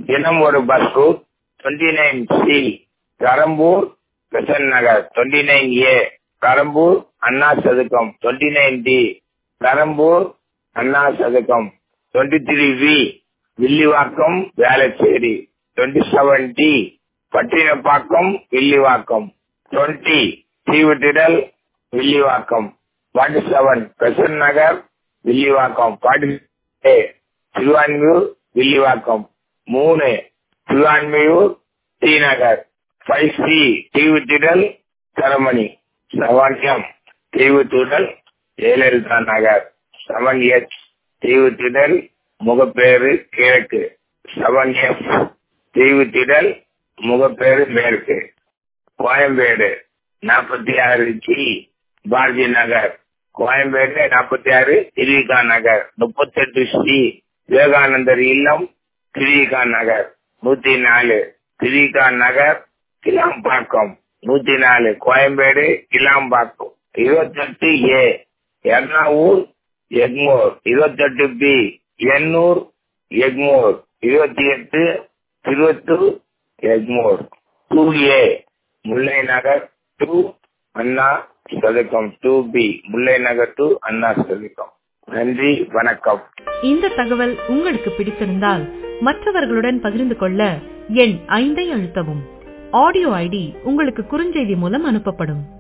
தினம் ஒரு bus route twenty nine C Karambur Besant Nagar twenty nine A Karambur Anna சதுக்கம் twenty nine D Karambur Anna சதுக்கம் twenty three V Villivakkam Velachery twenty seven D Pattinapakkam Villivakkam twenty Theevuthidal Villivakkam forty seven Besant Nagar Villivakkam forty Thiruvanmiyur Villivakkam மூணு Thiruvanmiyur T Nagar five C Theevuthidal Taramani seven M Theevuthidal Jayalalitha Nagar seven H Theevuthidal Mugappair கிழக்கு seven F தீவுத்திடல் முகப்பேறு மேற்கு கோயம்பேடு நாற்பத்தி ஆறு G Bharathi நகர் கோயம்பேடு நாற்பத்தி ஆறு திரிகா நகர் முப்பத்தெட்டு சி விவேகானந்தர் இல்லம் திரிகா நகர் நூத்தி நாலு திரிகா நகர் கிளாம்பாக்கம் நூத்தி நாலு கோயம்பேடு கிளாம்பாக்கம் இருபத்தெட்டு ஏ எர்ணாவூர் எக்மோர் இருபத்தெட்டு பி எண்ணூர் எக்மோர் இருபத்தி எட்டு Thiruvathur Egmore two A Mullai Nagar two Anna சதுக்கம் two B Mullai Nagar two Anna சதுக்கம் நன்றி வணக்கம் இந்த தகவல் உங்களுக்கு பிடித்திருந்தால் மற்றவர்களுடன் பகிர்ந்து கொள்ள எண் ஐந்தை அழுத்தவும் ஆடியோ ஐடி உங்களுக்கு குறுஞ்செய்தி மூலம் அனுப்பப்படும்